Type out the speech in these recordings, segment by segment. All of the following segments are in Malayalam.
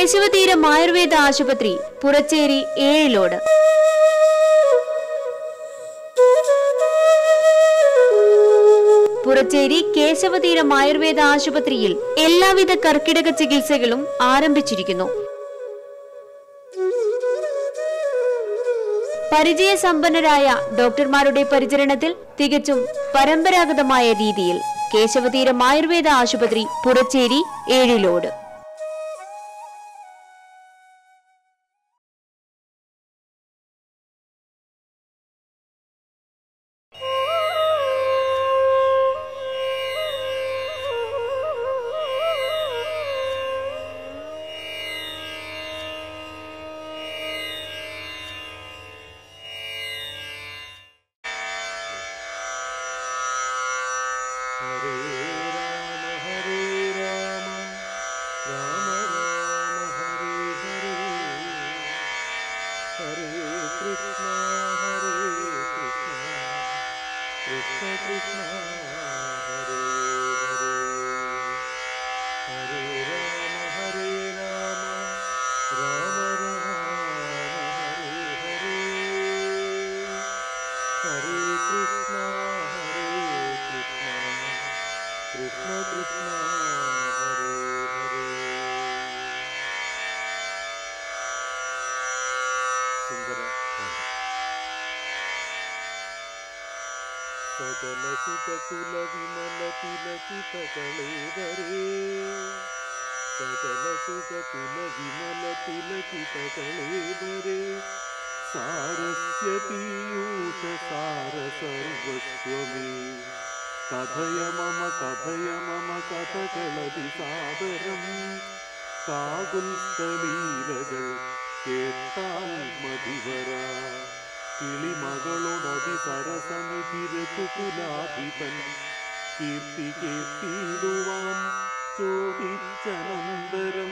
കേശവതീരം ആയുർവേദ ആശുപത്രി പുറച്ചേരി ഏഴിലോട് പുറച്ചേരി കേശവതീരം ആയുർവേദ ആശുപത്രിയിൽ എല്ലാവിധ കർക്കിടക ചികിത്സകളും ആരംഭിച്ചിരിക്കുന്നു പരിചയസമ്പന്നരായ ഡോക്ടർമാരുടെ പരിചരണത്തിൽ തികച്ചും പരമ്പരാഗതമായ രീതിയിൽ കേശവതീരം ആയുർവേദ ആശുപത്രി പുറച്ചേരി ഏഴിലോട് ഹരേ രാമ ഹരേ രാമ രാമ രാമ ഹരേ ഹരേ ഹരേ കൃഷ്ണ ഹരേ കൃഷ്ണ കൃഷ്ണ കൃഷ്ണ ഹരേ ഹരേ ഹരേ രാമ ഹരേ രാമ രാമ രാമ ഹരേ ഹരേ ഹരേ കൃഷ്ണ ഹരേ കൃഷ്ണ കൃഷ്ണ കൃഷ്ണ ഹരേ ഹരേ സുന്ദര സകല സുഖകുല വിമല തിലകിത കളേവരേ സകല സുഖകുല വിമല തിലകിത കളേവരേ സാരസ്യ പീയൂഷ സാര സർവസ്വമേ കഥയ മമ കഥയ മമ കഥകളതി സാദരം കാകുൽസ്ഥലീലകൾ കേട്ടാൽ മതിവര കിളിമകളോടതി സരസമിതിരകുലാധിപൻ കീർത്തി കേട്ടിടുവാൻ ചോദിച്ചനന്തരം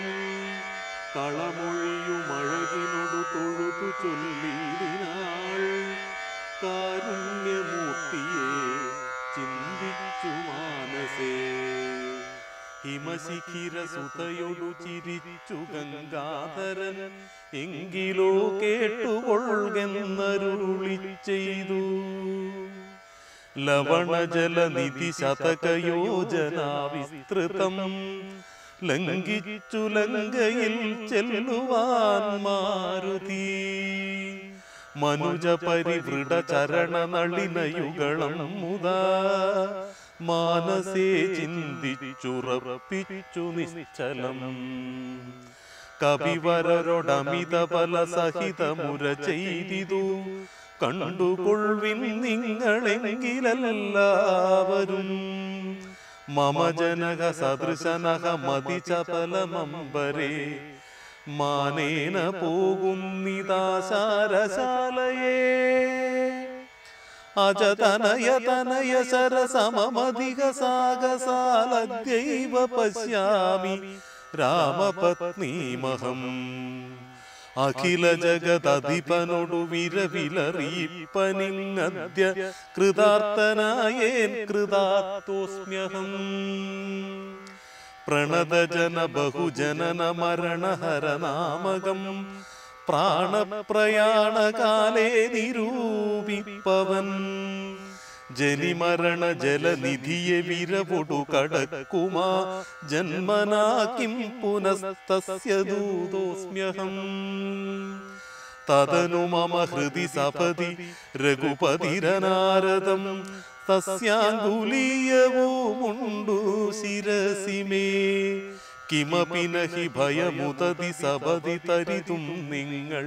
കളമൊഴിയുമഴകിനോടു തൊഴുതു ചൊല്ലിടിനാൾ കാരുണ്യമൂർത്തിയെ ചിന്തിച്ചു മാനസേ ഹിമശിഖിര സുതയൊടു ചിരിച്ചു ഗംഗാധരൻ എങ്കിലോ കേട്ടുകൊള്ളുകെന്നരുളി ചെയ്തു ലവണജലനിധി ശതകയോജനാ വിസ്തൃതം ലംഘിച്ചു ലങ്കയിൽ ചെല്ലുവാൻ മാരുതി മനുജ പരിവൃഢ ചരണ നളിനയുഗളം മുതാ മാനസേ ചിന്തിച്ചുറപ്പിച്ചു നിശ്ചലം കവിവരരൊടമിത പല സഹിതമുര ചെയ്തിതു കണ്ടുകൊള്ളിൻ നിങ്ങളെങ്കിലെല്ലാവരും മമ ജനക സദൃശനഹ മതി ചപലമമ്പരേ മാനേന പോകുന്നിതാശാരശാലയേ അജതനയ തനയ ശരസമധിക സാഗസാലദ്യൈവ പശ്യാമി രാമപത്നീമഹം അഖില ജഗതധിപനൊടു വിരവിലറിയിപ്പനിങ്ങദ്യ കൃതാർത്ഥനായേൻ കൃതാത്തോസ്മ്യഹം പ്രണതജന ബഹുജനന മരണഹരനാമകം പ്രാണപ്രയാണകാലേ നിരൂപിപ്പവൻ ജനിമരണ ജലനിധിയെ വിരവൊടു കടക്കുമാ ജന്മനാ കിം പുനസ്തസ്യ ദൂതോസ്മ്യഹം തദനു മമ ഹൃദി സപതി രഘുപതിരനാരദം തസ്യാങ്കുലീയവുമുണ്ടു ശിരസി മേ കിമപി നഹി ഭയമുതതി സപതി തരിതും നിങ്ങൾ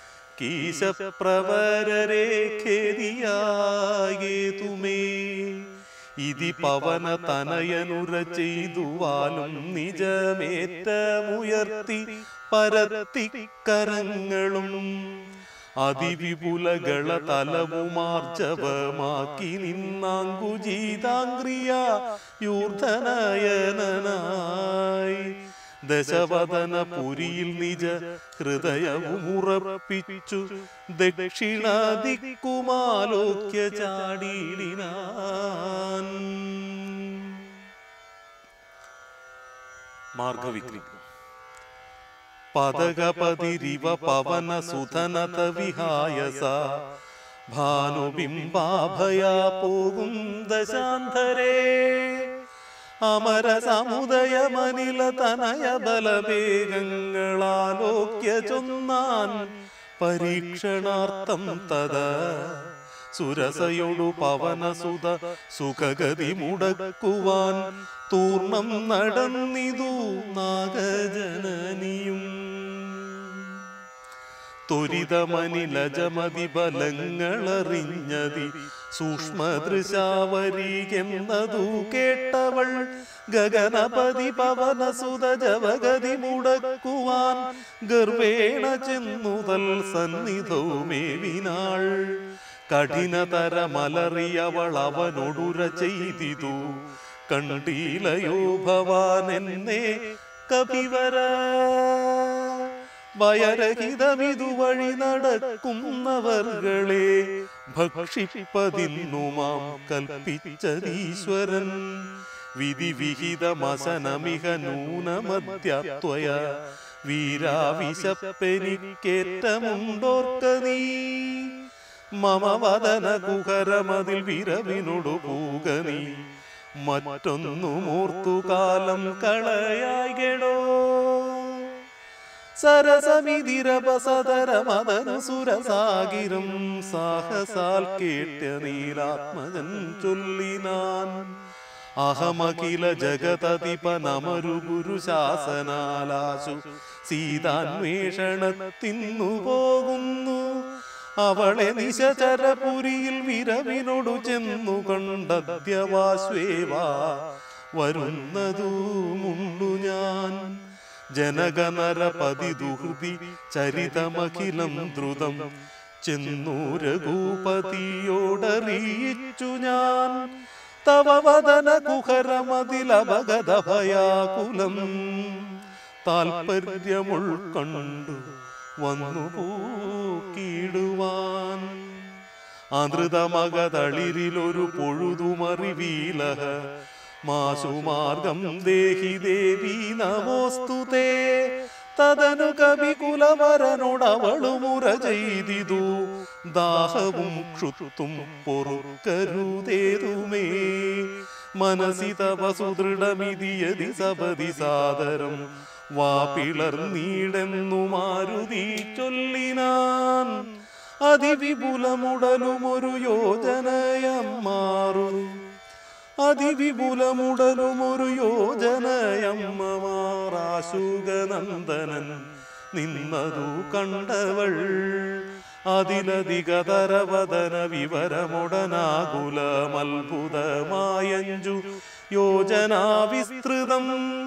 കീശപ്രവരരെ ഖേദിയായേതുമേ ഇതി പവന തനയനുര ചെയ്തുവാലും നിജമേറ്റമുയർത്തി പരത്തിക്കരങ്ങളും അതിവിപുലകള തലവുമാർജവമാക്കി നിന്നാങ്കുജീതാംഗ്രിയ യൂർധനയനായി ദശവദന പുരിയിൽ നിജ ഹൃദയവും ഉറപ്പിച്ചു ദക്ഷിണാദിക്കുമാലോക്യ ചാടിയിടിനാൻ മാർഗവിക്രി പതകപതിരിവ പവന സുധനത വിഹായസ ഭാനുബിംബാഭയാ പോകും ദശാന്തരേ അമര സമുദയമനില തനയ ബലവേഗങ്ങളാലോക്യ ചൊന്നാൻ പരീക്ഷണാർത്ഥം തത സുരസയൊടു പവനസുത സുഖഗതി മുടക്കുവാൻ തൂർണം നടന്നിതു നാഗജനനിയും ത്വരിതമനിലജമതി ബലങ്ങളറിഞ്ഞതി സൂക്ഷ്മദൃശാവരീകെന്നതു കേട്ടവൾ ഗഗനപതി പവനസുത ജവഗതി മുടക്കുവാൻ ഗർവേണ ചെന്നുതൽ സന്നിധവുമേവിനാൾ കഠിനതരമലറിയവൾ അവനൊടുര ചെയ്തിതു കണ്ടീലയോ ഭവാൻ എന്നെ കപിവര ഭയരഹിതമിതു വഴി നടക്കുന്നവർകളെ ഭക്ഷിപ്പതിന്നുമാം കൽപ്പിച്ചതീശ്വരൻ വിധി വിഹിതമസനമിക നൂനമധ്യത്വയ വീരാവിശപ്പെനിക്കേറ്റമുണ്ടോർക്ക നീ മമ വദന കുഹരമതിൽ വിരവിനോടു പൂക നീ മറ്റൊന്നു മൂർത്തുകാലം കളയായിടോ സരസമിതിരപസതരമതനു സുരസാഗിരം സാഹസാൽ കേട്ട നീലാത്മജൻ ചൊല്ലിനാൻ അഹമഖില ജഗതതിപനമരു ഗുരു ശാസനാലാശു സീതാന്വേഷണത്തിന്നു പോകുന്നു അവളെ നിശചരപുരിയിൽ വിരവിനോടു ചെന്നു കണ്ടദ്യവാശ്വേവാ വരുന്നതുമുണ്ടു ഞാൻ ജനകനരപതി ദുഹൃതി ചരിതമഖിലം ദ്രുതം ചെന്നു രഘുപതിയോടറിയിച്ചു ഞാൻ തവ വദന കുഹരമതിലപഗത ഭയാകുലം താൽപര്യമുൾക്കൊണ്ടു വന്നു പൂക്കിടുവാൻ ആതൃതമകതളിരിലൊരു പൊഴുതുമറിവീലഹ മാസുമാർഗം ദേഹി ദേവി നമോസ്തുതേ തദനു കവികുലവരനോടവളുമുറ ചെയ്തിതു ദാഹവും ക്ഷുത്തും പൊറുക്കരുതേതുമേ മനസി തവ സുദൃഢമിതിയതി സപതി സാദരം വാപ്പിളർ നീടെന്നു മാരുതി ചൊല്ലിനാൻ അതിവിപുലമുടലുമൊരു യോജനയം മാറു അതിവിപുലമുടലുമൊരു യോജനയമ്മമാറാശുഗനന്ദനൻ നിന്നതു കണ്ടവൾ അതിലധികതരവദന വിവരമുടനാകുലമത്ഭുതമായഞ്ചു യോജനാ വിസ്തൃതം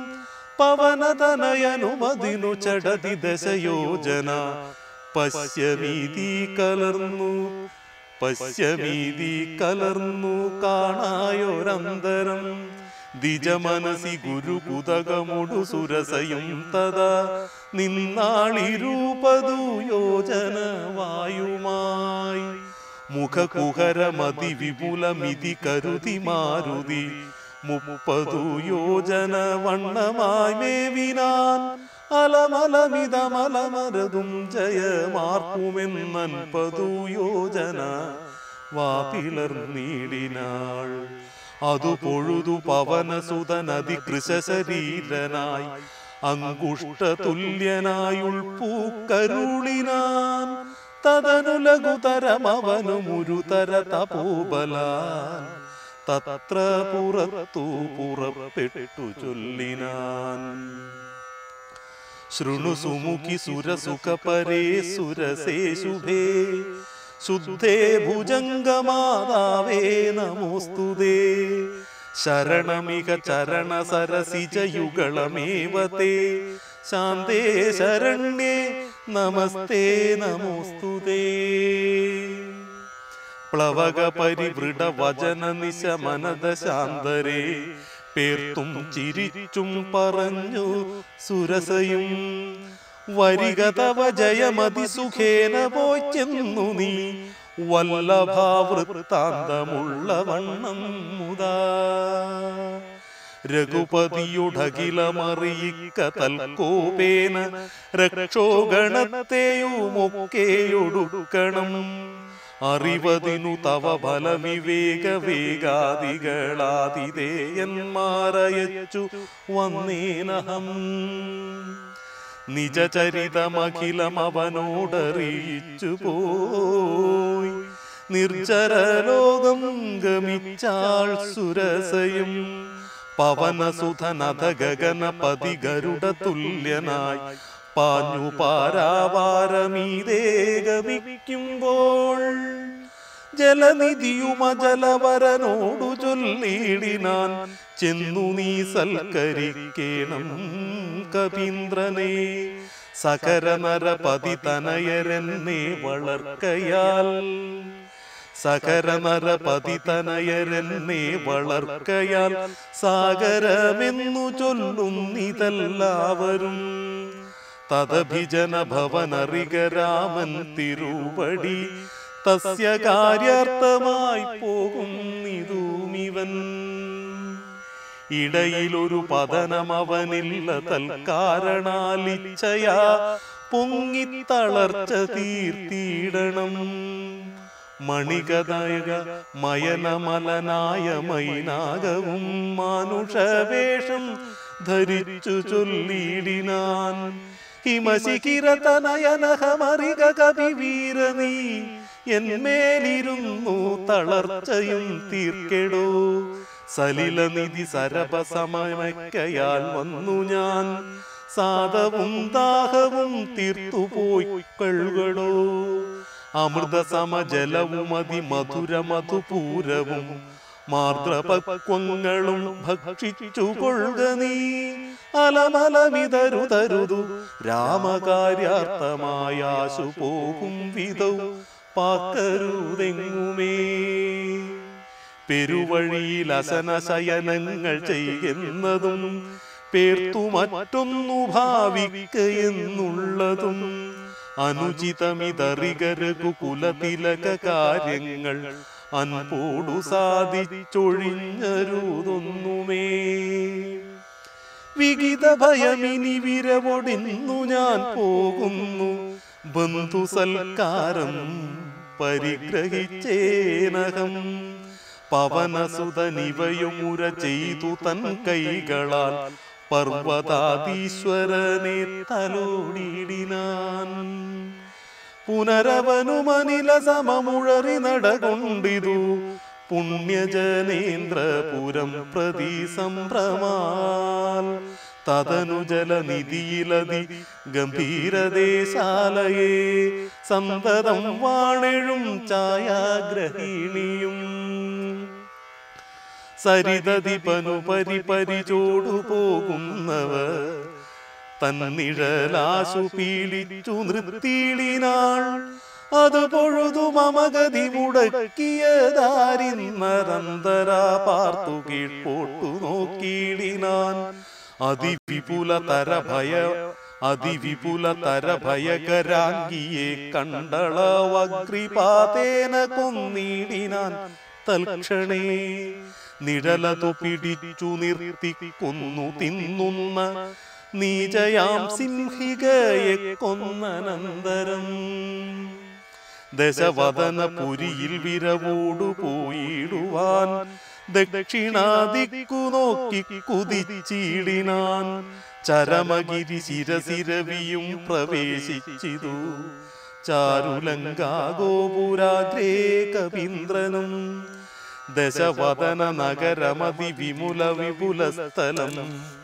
പവനതനയനുമതിനു ചടതി ദശയോജന പശ്യമീതി കലർന്നു പശ്യമീതി കലർന്നു കാണായൊരന്തരം ദ്വിജമനസി ഗുരുകുതകമുടു സുരസയും തഥാ നിന്നാളിരൂപതു യോജന വായുമായി മുഖകുഹരമതി വിപുലമിതി കരുതി മാരുതി മുപ്പതു യോജന വണ്ണമായി മേവിനാൻ അലമലമിതമലമരതും ജയമാർക്കുമെന്നൻപതു യോജന വാപിളർ നീടിനാൾ അതു പൊഴുതു പവനസുതനതി കൃശരീരനായി അങ്കുഷ്ട തുല്യനായുൾപ്പൂക്കരുളിനാൻ തദനു ലഘുതരമവനുമുരുതര തപോബലാൻ തത്ര പുറത്തു പുറപ്പെട്ടു ചൊല്ലിനാൻ ശൃണു സുമുഖി സുരസുഖപരേ സുരസേ ശുഭേ ശുദ്ധേ ഭുജംഗമാതാവേ നമോസ്തുതേ ശരണമിക ചരണ സരസിജയുഗളമേവത്തെ ശാന്തേ ശരണ്യേ നമസ്തേ നമോസ്തുതേ പ്ലവക പരിവൃഢ വചന നിശമനത ശാന്തരേ പേർത്തും ചിരിച്ചും പറഞ്ഞു സുരസയും വരിക തവ ജയമതി സുഖേന പോയി ചെന്നു നീ വല്ലഭാവൃത്താന്തമുള്ള വണ്ണം മുതാ രഘുപതിയുടകിലമറിയിക്ക തൽക്കോപേന രക്ഷോഗണത്തെയുമൊക്കെയൊടുക്കണം അറിവതിനു തവ ബലവിവേക വേഗാദികളാതിഥേയന്മാരയച്ചു വന്നേനഹം നിജചരിതമഖിലം അവനോടറിയിച്ചു പോയി നിർജരലോകം ഗമിച്ചാൾ സുരസയും പവനസുധനഥ ഗഗനപതി ഗരുഡ തുല്യനായി പാഞ്ഞു പാരാവാരമീതേ ഗമിക്കുമ്പോൾ ജലനിധിയുമജലവരനോടു ചൊല്ലിടിനാൻ ചെന്നു നീ സൽക്കരിക്കേണം കപീന്ദ്രനെ സകര നരപതി തനയരെന്നെ വളർക്കയാൽ സകര നരപതി തനയരെന്നെ വളർക്കയാൽ സാഗരമെന്നു ചൊല്ലുന്നിതെല്ലാവരും തദഭിജന ഭവനറിക രാമൻ തിരുവടി തസ്യ കാര്യാർത്ഥമായി പോകുന്നിതുമിവൻ ഇടയിലൊരു പതനം അവനില്ല തൽക്കാരണാലിച്ഛയാ പൊങ്ങിത്തളർച്ച തീർത്തിയിടണം മണികദായക മയനമലനായ മൈനാകവും മാനുഷവേഷം ധരിച്ചു ചൊല്ലിടിനാൻ ഹിമശിഖിരതനയനഹമറിക കവിവീര നീ എന്മേലിരുന്നു തളർച്ചയും തീർക്കെടോ സലിലനിധി സരപസമയ്ക്കയാൽ വന്നു ഞാൻ സാധവും ദാഹവും തീർത്തുപോയി കഴുകടോ അമൃത സമജലവും അതി മധുര മധുപൂരവും മാർദ്രപക്വങ്ങളും ഭക്ഷിച്ചു കൊള്ളുക നീ അലമലമിതരുതരുതു രാമകാര്യാർത്ഥമായാശു പോകും വിധൗ പാക്കരുതെങ്ങുമേ പെരുവഴിയിൽ അസനശയനങ്ങൾ ചെയ്യുന്നതും പേർത്തു മറ്റൊന്നു ഭാവിക്കയെന്നുള്ളതും അനുചിതമിതറികരകു കുലതിലക കാര്യങ്ങൾ അൻപോടു സാധിച്ചൊഴിഞ്ഞരുതൊന്നുമേ വിഗിത ഭയമിനി വിരവൊടിന്നു ഞാൻ പോകുന്നു ബന്ധു സൽക്കാരം പരിഗ്രഹിച്ചേനകം പവനസുതനിവയുമുര ചെയ്തു തൻ കൈകളാൽ പർവതാതീശ്വരനെ തലോടിയിടിനാൻ പുനരവനുമനില സമമുഴറി നടകൊണ്ടിതു പുണ്യജനേന്ദ്രപുരം പ്രതി സംഭ്രമാൽ തതനു ജലനിധിയിലതി ഗംഭീരദേശാലയെ സന്തതം വാണെഴും ഛായാഗ്രഹിണിയും സരിതതിപനു പരിപരിചോടു പോകുന്നവർ തന്നിഴലാശു പീഡിച്ചു നിർത്തിയിടിനാൾ അത് പൊഴുതു മമഗതി മുടക്കിയതാരിന്നരന്തരാ പാർത്തു കീഴ്പോട്ടു നോക്കിയിടിനാൻ അതിവിപുല തരഭയ അതിവിപുല തരഭയകരാംഗിയെ കണ്ടളവഗ്രിപാതേന കൊന്നിടിനാൻ തൽക്ഷണേ നിഴലതു പിടിച്ചു നിർത്തി കൊന്നു തിന്നുന്ന നീചയാം സിംഹികയെ കൊന്നനന്തരം ദശവദന പുരിയിൽ വിരവോടു പോയിടുവാൻ ദക്ഷിണാദിക്കു നോക്കി കുതിച്ചിടിനാൻ ചരമഗിരി ശിരസിരവിയും പ്രവേശിച്ചിതു ചാരുലങ്കാഗോപുരാഗ്രേ കപീന്ദ്രനും ദശവദന നഗരമതി വിമുല വിപുല സ്ഥലം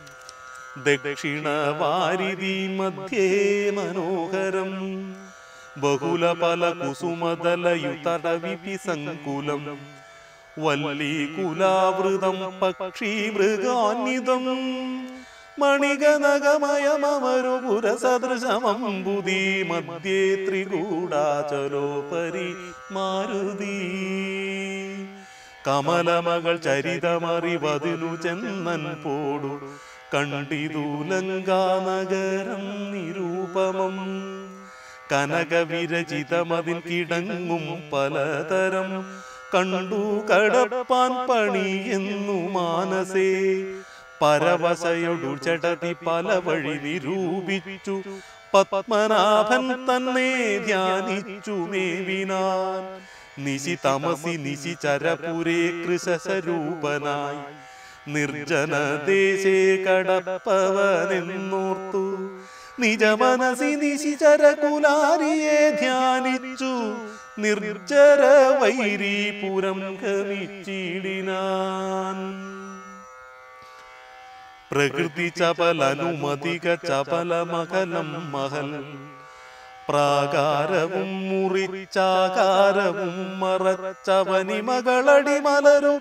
ദക്ഷിണവാരിധി മധ്യേ മനോഹരം ബഹുല പല കുസുമതലയുതടവിപി സങ്കുലം വല്ലീകുലാവൃതം പക്ഷി മൃഗാന്വിതം മണികനകമയമരുപുരസദൃശമംബുദി മധ്യേ ത്രികൂടാചലോപരി മാരുതി കമലമകൾ ചരിതമറിവതിനു ചെന്നൻ പോടു കണ്ടിതു ലങ്കാനഗരം നിരൂപമം കനകവിരചിതമതിൽ കിടങ്ങും പലതരം കണ്ടു കടപ്പാൻ പണി എന്നു മാനസേ പരവശയൊടു ചടതി പല വഴി നിരൂപിച്ചു പത്മനാഭൻ തന്നെ ധ്യാനിച്ചു മേവിനാൻ നിശി തമസി നിശി ചരപുരേ കൃശരൂപനായി നിർജന ദേശേ കടപ്പവനെന്നോർത്തു നിജമനസി നിശിചരകുലാരിയെ ധ്യാനിച്ചു നിർജര വൈരീപുരം ഗമിച്ചിടിനാൻ പ്രകൃതി ചപലനുമതിക ചപലമകലം മഹൽ പ്രാകാരവും മുറിച്ചാകാരവും മറച്ചവനി മകളടി മലരും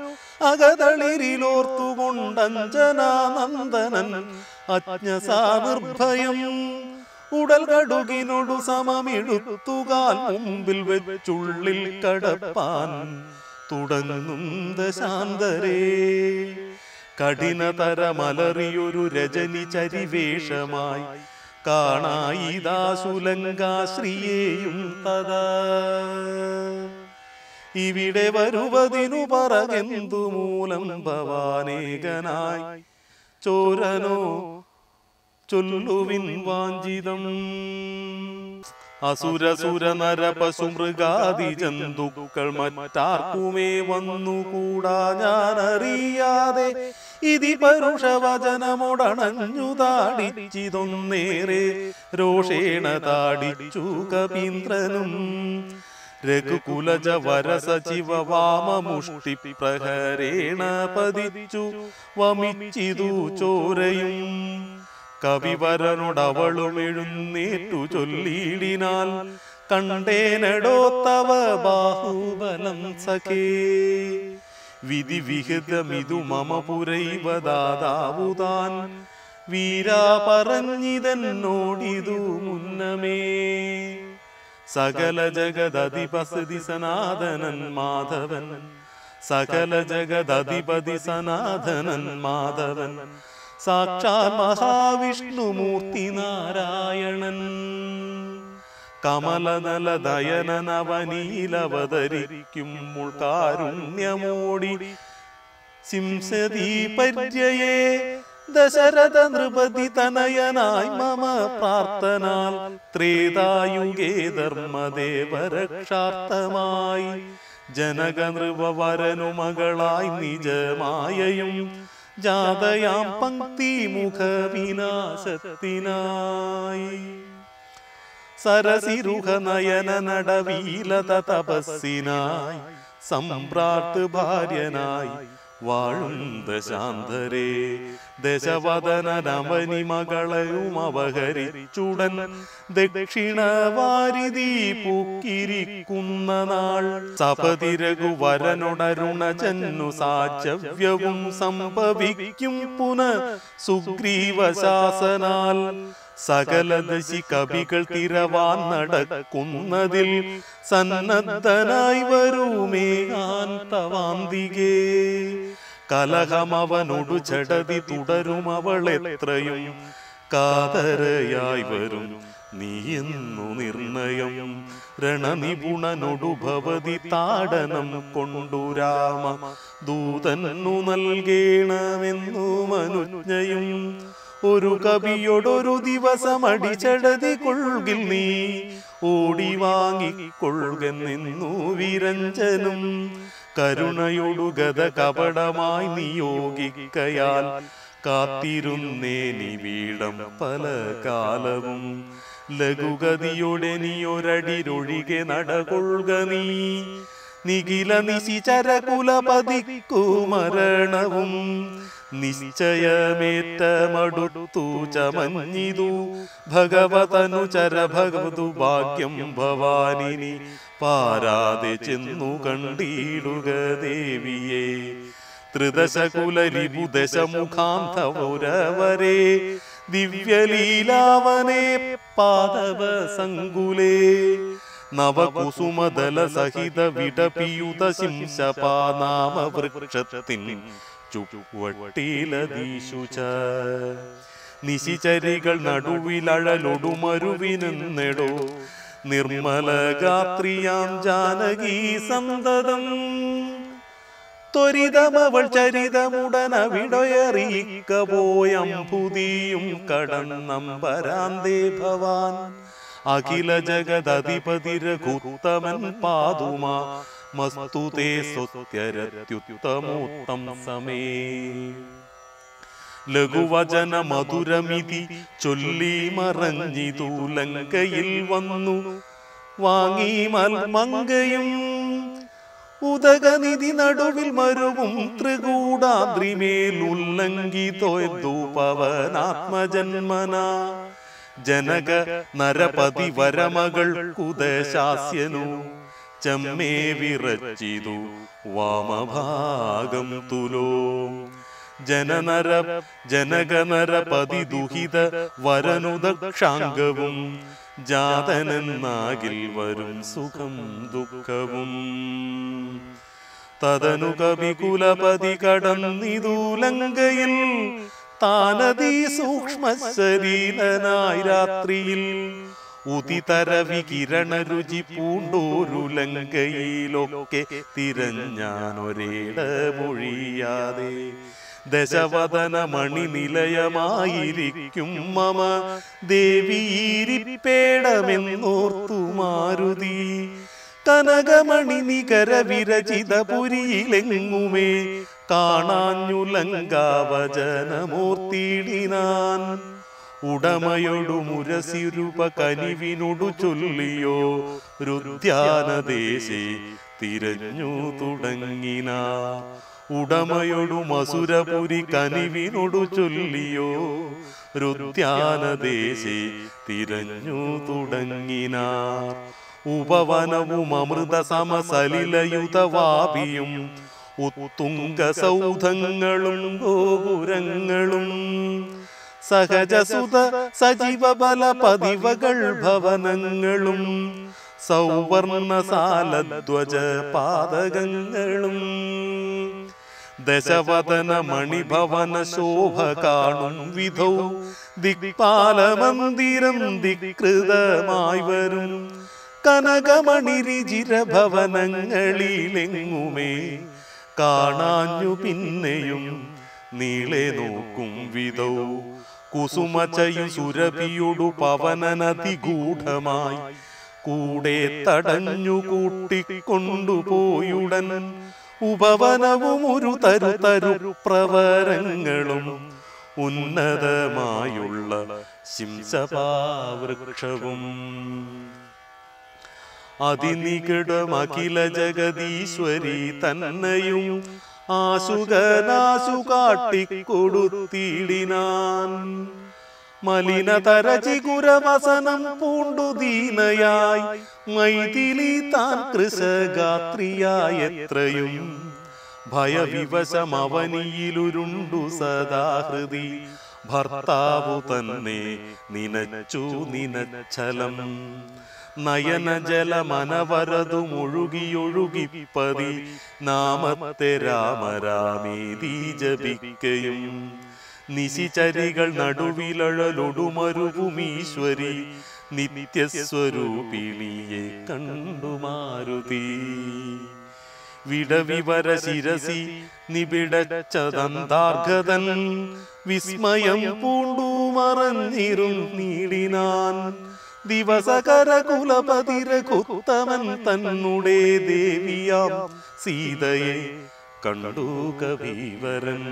അകതളിരിലോർത്തുകൊണ്ടഞ്ജനാനന്ദനൻ അജ്ഞസാ നിർഭയം ഉടൽ കടുകിനൊടു സമമിഴുത്തുകാൽ മുമ്പിൽ വെച്ചുള്ളിൽ കടപ്പാൻ തുടങ്ങുന്ന ശാന്തരേ കഠിനതരമലറിയൊരു രജനി ചരിവേഷമായി കാണായിദാസുലങ്കാശ്രീയേയും തഥാ ഇവിടെ വരുവതിനു പറകെന്തു മൂലം ഭവാനേകനായി ചോരനോ ചൊല്ലുവിൻ വാഞ്ചിതം അസുരസുര നര പശു മൃഗാദി ജന്തുക്കൾ മറ്റാർക്കുമേ വന്നുകൂടാ ഞാൻ അറിയാതെ ഇതി പരുഷവചനമൊടണഞ്ഞു താടിച്ചിതൊന്നേറെ രോഷേണ താടിച്ചു കപീന്ദ്രനും രഘുകുലജ വരസചിവ വാമമുഷ്ടി പ്രഹരേണ പതിച്ചു വമിച്ചിതു ചോരയും കവിവരനോടവളും എഴുന്നേറ്റു ചൊല്ലിയിടിനാൽ കണ്ടേനടോ തവ ബാഹുബലം സഖേ വിധി വിഹിതമിതു മമ പുരൈവദാതാവുതാൻ വീരാ പറഞ്ഞിതെന്നോടിതു മുന്നമേ സകല ജഗദധിപസതി സനാതനൻ മാധവൻ സകല ജഗദധിപതി സനാതനൻ മാധവൻ സാക്ഷാൽ മഹാവിഷ്ണുമൂർത്തി നാരായണൻ കമലനലദയനവനീലവതരിക്കും കാരുണ്യമോടി സിംസതി പര്യയേ ദശരഥ നൃപതി തനയനായി മമ പ്രാർത്ഥനാൽ ത്രേതായുഗേ ധർമ്മദേവരക്ഷാർത്ഥമായി ജനക നൃപവരനു മകളായി നിജമായയും ജാതയാം പങ്ക്തി മുഖ വിനാശത്തിനായി സരസിരുഹ നയന നടവീലത തപസ്സിനായി സമ്പ്രാട്ട് ഭാര്യനായി വാഴും ദശാന്തരേ ദശവദന രമനി മകളയും അവഹരിച്ചുടൻ ദക്ഷിണ വാരിതി പൂക്കിരിക്കുന്ന നാൾ സപതി രഘുവരനൊടരുണ ജന്നു സാചവ്യവും സംഭവിക്കും പുന സുഗ്രീവശാസനാൽ സകല ദശി കവികൾ തിരവാൻ നടക്കുന്നതിൽ സന്നദ്ധനായി വരുമേകാന്തവാന്തികേ കലഹമവനൊടു ചടതി തുടരും അവൾ എത്രയും കാതരയായി വരും നീയെന്നു നിർണയം രണനിപുണനൊടു ഭവതി താടനം കൊണ്ടു രാമ ദൂതന്നു നൽകേണമെന്നു മനുജ്ഞയും ഒരു കവിയോടൊരു ദിവസം അടിച്ചടതി കൊള്ളിൽ നീ ഓടി വാങ്ങിക്കൊള്ളുകെന്നു വിരഞ്ജനും കരുണയൊടു ഗത കപടമായി നിയോഗിക്കയാൽ കാത്തിരുന്നേനി വീടം പല കാലവും ലഘുഗതിയുടെ നീയൊരടിരൊഴികെ നടകൊള്ളുക നീ നിഖില നിശിചരകുലപതിക്കു മരണവും നിശ്ചയമേറ്റമടുത്തു ചമഞ്ഞിതു ഭഗവതനു ചര ഭഗവതു ഭാഗ്യം ഭവാനിനി പാരാതെ ചെന്നു കണ്ടിടുക ദേവിയെ ത്രിദശകുലരിപു ദശമുഖാന്തവരവരെ ദിവ്യലീലാവനെ പാദവ സങ്കുലേ നവകുസുമദല സഹിത വിടപിയുത ശിംശപാനാമ വൃക്ഷത്തിൻ ചുവട്ടിലദീശു ച നിശിചരികൾ നടുവിലഴലൊടുമരുവിനെന്നെടോ നിർമ്മല ഗാത്രിയാം ജാനകീ സന്തതം ത്വരിതമവൾ ചരിതമുടനവിടയറിയിക്ക പോയംപുതിയും കടന്നമ്പരാന്തേ ഭവാൻ അഖില ജഗദധിപതിരഘുത്തമൻ പാതുമാ മസ്തുതേ സ്വത്യരത്യുത്തമോത്തം സമേ ലഘുവചന മധുരമിതി ചൊല്ലി മറഞ്ഞിതു ലങ്കയിൽ വന്നു വാങ്ങി മൽമങ്കയും ഉദകനിധി നടുവിൽ മരുവും ത്രികൂടാദ്രിമേൽ ഉല്ലംഘിതോയു പവനാത്മജന്മന ജനക നരപതി വരമകൾ കുദശാസ്യനു ചമ്മേ വിറച്ചിതു വാമഭാഗം തുലോ ജനനര ജനകനരപതി ദുഹിത വരനുദക്ഷാംഗവും ജാതനെന്നാകിൽ വരും സുഖം ദുഃഖവും തദനു കവികുലപതി കടന്നിതു ലങ്കയിൽ താനതീ സൂക്ഷ്മ ശരീരനായി രാത്രിയിൽ ഉദിതര വികിരണ രുചി പൂണ്ടോരു ലങ്കയിലൊക്കെ തിരഞ്ഞാനൊരേടമൊഴിയാതെ ദശവദന മണിനിലയമായിരിക്കും മമ ദേവീരിപ്പേടമെന്നോർത്തു മാരുതി കനകമണി നികര വിരചിത പുരിയിലെങ്ങുമേ കാണാഞ്ഞുലങ്കാവചനമൂർത്തിയിടിനാൻ ഉടമയൊടു മുരസിരുപ കനിവിനോടു ചൊല്ലിയോ രുദ്യാനദേശേ തിരഞ്ഞു തുടങ്ങിന ഉടമയൊടു മസുരപുരി കനിവിനോടു ചൊല്ലിയോ രുദ്യാനദേശേ തിരഞ്ഞു തുടങ്ങിന ഉപവനവും അമൃത സമസലിലയുതവാപിയും ഉത്തുംഗ സൗധങ്ങളും ഗോപുരങ്ങളും സഹജസുത സജീവ ബല പതിവകൾ ഭവനങ്ങളും സൗവർണസാലധ്വജ പാതകങ്ങളും ദശവദന മണിഭവന ശോഭ കാണും വിധൗ ദിക്പാലമന്ദിരം ദിക്ൃതമായി വരും കനകമണിരിചിര ഭവനങ്ങളിലെങ്ങുമേ കാണാഞ്ഞു പിന്നെയും നീളെ നോക്കും വിധൗ കുസുമചയു സുരഭിയൊടു പവനനതി ഗൂഢമായി കൂടെ തടഞ്ഞു കൂട്ടിക്കൊണ്ടുപോയുടൻ ഉപവനവും ഒരു തരു തരു പ്രവരങ്ങളും ഉന്നതമായുള്ള ശിംസപാവൃക്ഷവും അതിനികടം അഖില ജഗദീശ്വരി തന്നെയും ആശുകനാശു കാട്ടിക്കൊടുത്തിടിനാൻ മലിനതര ചികുരവസനം പൂണ്ടു ദീനയായി മൈഥിലി താൻ കൃശഗാത്രിയായ എത്രയും ഭയവിവശം അവനിയിലുരുണ്ടു സദാഹൃതി ഭർത്താവു തന്നെ നിനച്ചു നിനച്ചലം നയന ജലമനവരതു മുഴുകിയൊഴുകിപ്പതി നാമത്തെ രാമരാമേതി ജപിക്കയും നിശിചരികൾ നടുവിലഴലൊടുമരുവുമീശ്വരി നിത്യസ്വരൂപിണിയെ കണ്ടു മാരുതി വിടവിവര ശിരസി നിബിടച്ചതന്താർഗതൻ വിസ്മയം പൂണ്ടു മറഞ്ഞിരും നീടിനാൻ ദിവസകര കുലപതിരകുത്തമൻ തന്നുടെ ദേവിയാം സീതയെ കണ്ടു കവീവരൻ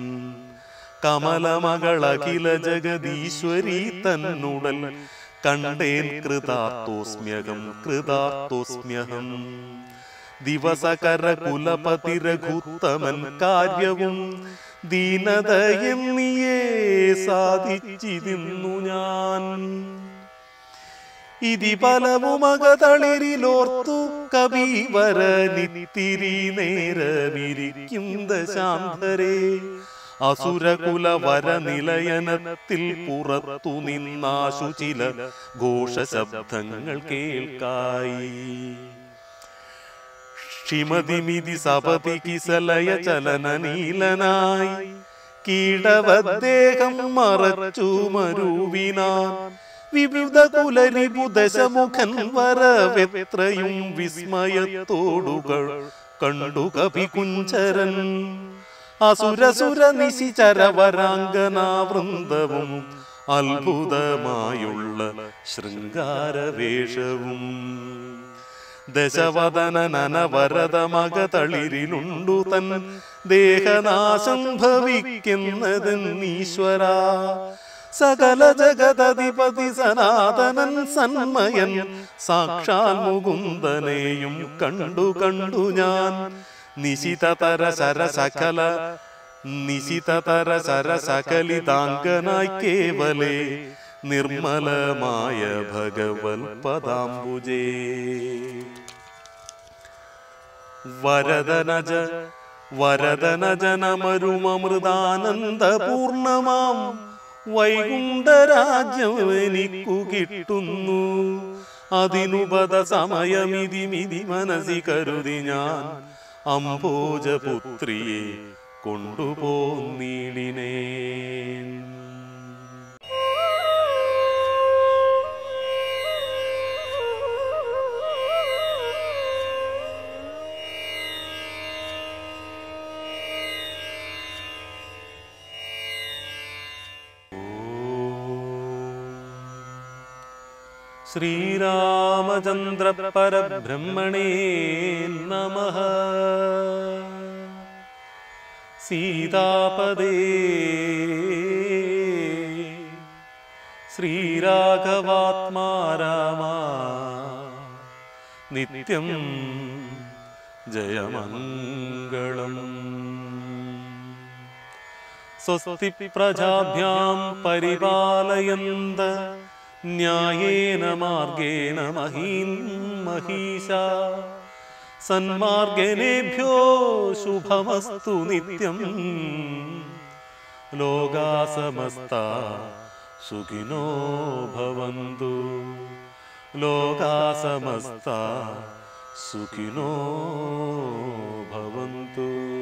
കമലമകളഖില ജഗദീശ്വരി തന്നുടൽ കണ്ടേൻ കൃതാത്തോസ്മ്യകം കൃതാത്തോസ്മ്യഹം ദിവസകര കുലപതിരഘുത്തമൻ കാര്യവും ദീനതയെന്നിയേ സാധിച്ചിരുന്നു ഞാൻ ഇതി പലവുമകതളിരിലോർത്തു കവിവര നിത്തിരി നേരമിരിക്കും ദശാന്തരേ അസുരകുല വര നിലയനത്തിൽ പുറത്തു നിന്നാശു ചില ഘോഷശബ്ദങ്ങൾ കേൾക്കായി ഷിമതിമിതി സപതി കിസലയ ചലന നീലനായി കീടവദ്ദേഹം മറച്ചു മരുവിനാൻ വിവിധ കുലരിപു ദശമുഖൻ വരവെത്രയും വിസ്മയത്തോടുകൾ കണ്ടു കവി കുഞ്ചരൻ അസുരസുര നിശിചരവരാംഗനാ വൃന്ദവും അത്ഭുതമായുള്ള ശൃംഗാരവേഷവും ദശവദനനവരതമകതളിരിലുണ്ടു തൻ ദേഹനാശം ഭവിക്കുന്നതെന്നീശ്വര സകല ജഗതധിപതി സനാതനൻ സന്മയൻ സാക്ഷാൽ മുകുന്ദനെയും കണ്ടു കണ്ടു ഞാൻ നിശിതതര ശരസകല നിശിതതര ശരസകലിതാംഗനായി കേവലേ നിർമ്മലമായ ഭഗവൽ പദാംബുജേ വരദനജ വരദനജനമരുമമൃതാനന്ദപൂർണമാം വൈകുണ്ഠരാജ്യം എനിക്കു കിട്ടുന്നു അതിനുപത സമയമിതി മിതി മനസി കരുതി ഞാൻ അംഭോജപുത്രിയെ കൊണ്ടുപോന്നീടിനേ ശ്രീരാമചന്ദ്ര പരബ്രഹ്മണേ നമ സീതാപദേ ശ്രീരാഘവാത്മാ രാമ നിത്യം ജയമംഗളം സ്വസ്തി പ്രജാഭ്യാം പരിപാലയന്ത ന്യായേന മാർഗേണ മഹീൻ മഹീശ സന്മാർഗനേഭ്യോ ശുഭമസ്തു നിത്യം ലോകാസമസ്ത സുഖിനോ ഭവന്തു ലോകാസമസ്ത സുഖിനോ ഭവന്തു